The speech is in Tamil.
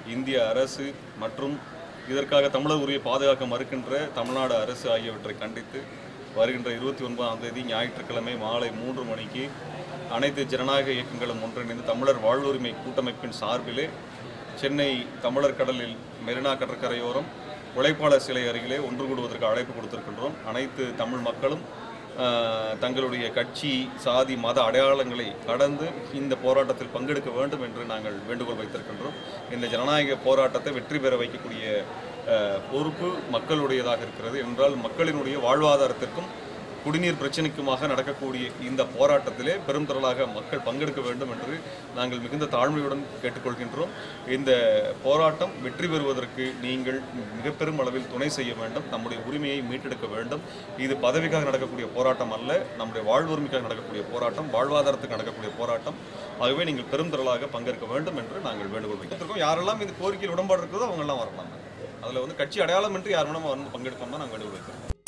இந்திய அரசு மற்றும் இதற்காக தமிழர் உரிமை பாதுகாக்க மறுக்கின்ற தமிழ்நாடு அரசு ஆகியவற்றை கண்டித்து வருகின்ற இருபத்தி ஒன்பதாம் தேதி ஞாயிற்றுக்கிழமை மாலை மூன்று மணிக்கு அனைத்து ஜனநாயக இயக்கங்களும் ஒன்றிணைந்து தமிழர் வாழ்வுரிமை கூட்டமைப்பின் சார்பிலே சென்னை தமிழர் கடலில் மெரினா கடற்கரையோரம் உழைப்பாளர் சிலை அருகிலே ஒன்று கூடுவதற்கு அழைப்பு கொடுத்திருக்கின்றோம் அனைத்து தமிழ் மக்களும் ஆஹ், தங்களுடைய கட்சி சாதி மத அடையாளங்களை கடந்து இந்த போராட்டத்தில் பங்கெடுக்க வேண்டும் என்று நாங்கள் வேண்டுகோள் வைத்திருக்கின்றோம் இந்த ஜனநாயக போராட்டத்தை வெற்றி பெற வைக்கக்கூடிய ஆஹ், பொறுப்பு மக்களுடையதாக இருக்கிறது என்றால் மக்களினுடைய வாழ்வாதாரத்திற்கும் குடிநீர் பிரச்சனைக்குமாக நடக்கக்கூடிய இந்த போராட்டத்திலே பெரும் திரளாக மக்கள் பங்கெடுக்க வேண்டும் என்று நாங்கள் மிகுந்த தாழ்மையுடன் கேட்டுக்கொள்கின்றோம் இந்த போராட்டம் வெற்றி பெறுவதற்கு நீங்கள் மிக பெரும் அளவில் துணை செய்ய வேண்டும் நம்முடைய உரிமையை மீட்டெடுக்க வேண்டும் இது பதவிக்காக நடக்கக்கூடிய போராட்டம் அல்ல நம்முடைய வாழ்வுரிமைக்காக நடக்கக்கூடிய போராட்டம் வாழ்வாதாரத்துக்கு நடக்கக்கூடிய போராட்டம் ஆகவே நீங்கள் பெரும் திரளாக பங்கேற்க வேண்டும் என்று நாங்கள் வேண்டுகோள் வைத்திருக்கோம் யாரெல்லாம் இந்த கோரிக்கையில் உடன்பாடு இருக்கிறதோ அவங்கெல்லாம் வரலாம் அதில் வந்து கட்சி அடையாளம் என்று யார் வேணாலும் வந்து பங்கெடுக்காம நாங்கள் வேண்டுகோள் வைக்கிறோம்